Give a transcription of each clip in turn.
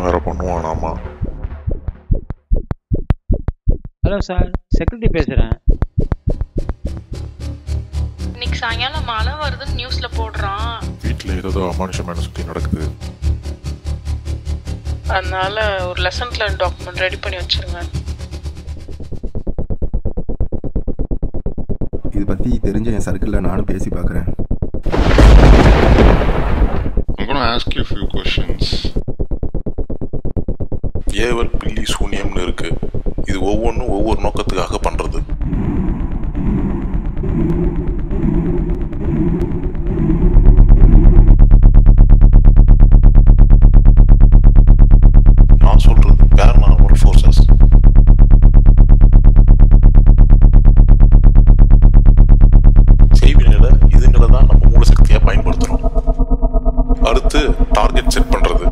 இதெல்லாம் வேற பண்ணுவானாமா hello sir security பேசுகிறேன் இன்னைக்கு சாயங்காலம் மழை வருதுன்னு நியூஸ்ல போடுறான் வீட்டில் ஏதோ அமானுஷம் மேலே சுற்றி நடக்குது அதனால ஒரு லெசன் பிளான் டாக்குமெண்ட் ரெடி பண்ணி வச்சிருங்க இது பற்றி தெரிஞ்ச என் சர்க்கிளில் நானும் பேசி பார்க்குறேன் I'm gonna ask you a few questions. ஏவல் பில்லி சூனியம்னு இருக்கு இது ஒவ்வொன்றும் ஒவ்வொரு நோக்கத்துக்காக பண்றது நான் சொல்றது பேரநார்மல் ஃபோர்ஸஸ் செய்வினையில இதுங்களை தான் நம்ம மூல சக்தியா பயன்படுத்துறோம் அடுத்து டார்கெட் செட் பண்றது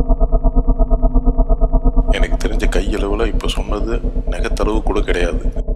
எனக்கு தெரிஞ்ச கையளவுல இப்ப சொன்னது நெகத்தளவு கூட கிடையாது